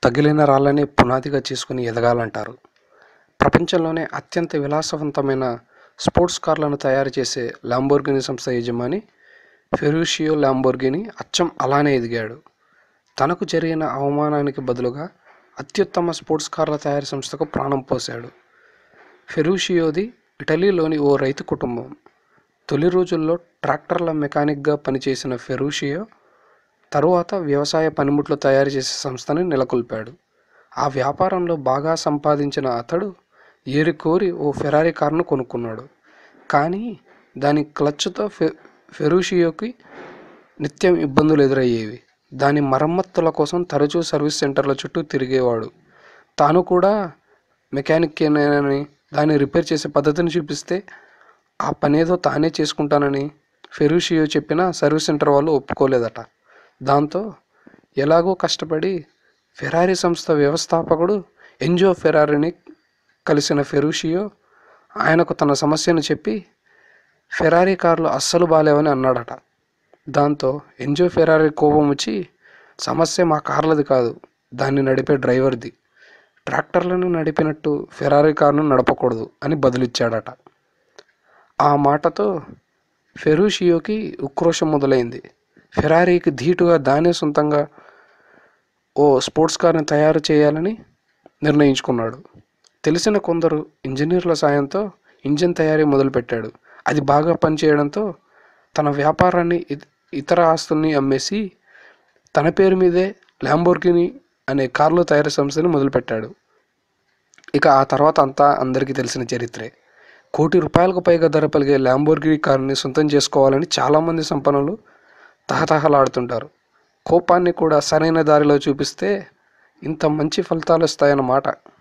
తగిలిన రాళ్ళని పునాదిగా చేసుకుని ఎదగాలంటారు ప్రపంచంలోనే అత్యంత విలాసవంతమైన స్పోర్ట్స్ కార్లను తయారు చేసే ల్యాంబోర్గిని సంస్థ యజమాని ఫెరూషియో ల్యాంబోర్గిని అచ్చం అలానే ఎదిగాడు తనకు జరిగిన అవమానానికి బదులుగా అత్యుత్తమ స్పోర్ట్స్ కార్ల తయారీ సంస్థకు ప్రాణం పోశాడు ఫెరూషియోది ఇటలీలోని ఓ రైతు కుటుంబం తొలి రోజుల్లో ట్రాక్టర్ల మెకానిక్గా పనిచేసిన ఫెరూషియో తరువాత వ్యవసాయ పనిముట్లు తయారు చేసే సంస్థని నెలకొల్పాడు ఆ వ్యాపారంలో బాగా సంపాదించిన అతడు ఏరికోరి ఓ ఫెరారీ కారును కొనుక్కున్నాడు కానీ దాని క్లచ్తో ఫె ఫెరూషియోకి నిత్యం ఇబ్బందులు ఎదురయ్యేవి దాని మరమ్మతుల కోసం తరచూ సర్వీస్ సెంటర్ల చుట్టూ తిరిగేవాడు తాను కూడా మెకానిక్కేనని దాన్ని రిపేర్ చేసే పద్ధతిని చూపిస్తే ఆ పనేదో తానే చేసుకుంటానని ఫెరూషియో చెప్పిన సర్వీస్ సెంటర్ వాళ్ళు ఒప్పుకోలేదట దాంతో ఎలాగో కష్టపడి ఫెరారీ సంస్థ వ్యవస్థాపకుడు ఎంజో ఫెరారీని కలిసిన ఫెరూషియో ఆయనకు తన సమస్యను చెప్పి ఫెరారీ కార్లు అస్సలు బాలేవని అన్నాడట దాంతో ఎంజో ఫెరారీ కోపం వచ్చి సమస్య మా కార్లది కాదు దాన్ని నడిపే డ్రైవర్ది ట్రాక్టర్లను నడిపినట్టు ఫెరారీ కార్ను నడపకూడదు అని బదులిచ్చాడట ఆ మాటతో ఫెరూషియోకి ఉక్రోషం మొదలైంది ఫెరారీకి ధీటుగా దానే సొంతంగా ఓ స్పోర్ట్స్ కార్ని తయారు చేయాలని నిర్ణయించుకున్నాడు తెలిసిన కొందరు ఇంజనీర్ల సాయంతో ఇంజిన్ తయారీ మొదలుపెట్టాడు అది బాగా పనిచేయడంతో తన వ్యాపారాన్ని ఇ- ఇతర ఆస్తుల్ని అమ్మేసి తన పేరు మీదే ల్యాంబోర్గిని అనే కార్లు తయారీ సంస్థని మొదలుపెట్టాడు ఇక ఆ తర్వాత అంతా అందరికీ తెలిసిన చరిత్రే కోటి రూపాయలకు పైగా ధర పలిగే ల్యాంబోర్గిని కారుని సొంతం చేసుకోవాలని చాలామంది సంపన్నులు తహతహలాడుతుంటారు కోపాన్ని కూడా సరైన దారిలో చూపిస్తే ఇంత మంచి ఫలితాలు వస్తాయన్నమాట